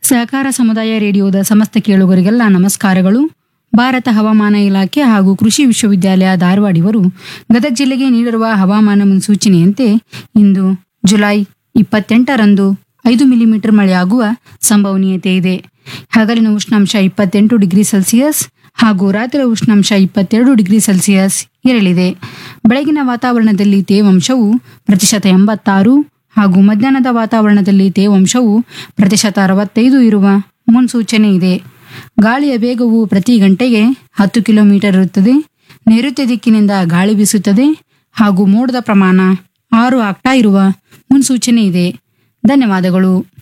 ಸಹಕಾರ ಸಮುದಾಯ ರೇಡಿಯೋದ ಸಮಸ್ತ ಕೇಳುಗರಿಗೆಲ್ಲ ನಮಸ್ಕಾರಗಳು ಭಾರತ ಹವಾಮಾನ ಇಲಾಖೆ ಹಾಗೂ ಕೃಷಿ ವಿಶ್ವವಿದ್ಯಾಲಯ ಧಾರವಾಡ ಇವರು ಗದಗ ಜಿಲ್ಲೆಗೆ ನೀಡಿರುವ ಹವಾಮಾನ ಮುನ್ಸೂಚನೆಯಂತೆ ಇಂದು ಜುಲೈ ಇಪ್ಪತ್ತೆಂಟರಂದು ಐದು ಮಿಲಿಮೀಟರ್ ಮಳೆಯಾಗುವ ಸಂಭವನೀಯತೆ ಇದೆ ಹಗಲಿನ ಉಷ್ಣಾಂಶ ಇಪ್ಪತ್ತೆಂಟು ಡಿಗ್ರಿ ಸೆಲ್ಸಿಯಸ್ ಹಾಗೂ ರಾತ್ರಿ ಉಷ್ಣಾಂಶ ಇಪ್ಪತ್ತೆರಡು ಡಿಗ್ರಿ ಸೆಲ್ಸಿಯಸ್ ಇರಲಿದೆ ಬೆಳಗಿನ ವಾತಾವರಣದಲ್ಲಿ ತೇವಾಂಶವು ಪ್ರತಿಶತ ಎಂಬತ್ತಾರು ಹಾಗೂ ಮಧ್ಯಾಹ್ನದ ವಾತಾವರಣದಲ್ಲಿ ತೇವಾಂಶವು ಪ್ರತಿಶತ ಅರವತ್ತೈದು ಇರುವ ಮುನ್ಸೂಚನೆ ಇದೆ ಗಾಳಿಯ ವೇಗವು ಪ್ರತಿ ಗಂಟೆಗೆ ಹತ್ತು ಕಿಲೋಮೀಟರ್ ಇರುತ್ತದೆ ನೈಋತ್ಯ ದಿಕ್ಕಿನಿಂದ ಗಾಳಿ ಬೀಸುತ್ತದೆ ಹಾಗೂ ಮೋಡದ ಪ್ರಮಾಣ ಆರು ಆಗ್ತಾ ಇರುವ ಮುನ್ಸೂಚನೆ ಇದೆ ಧನ್ಯವಾದಗಳು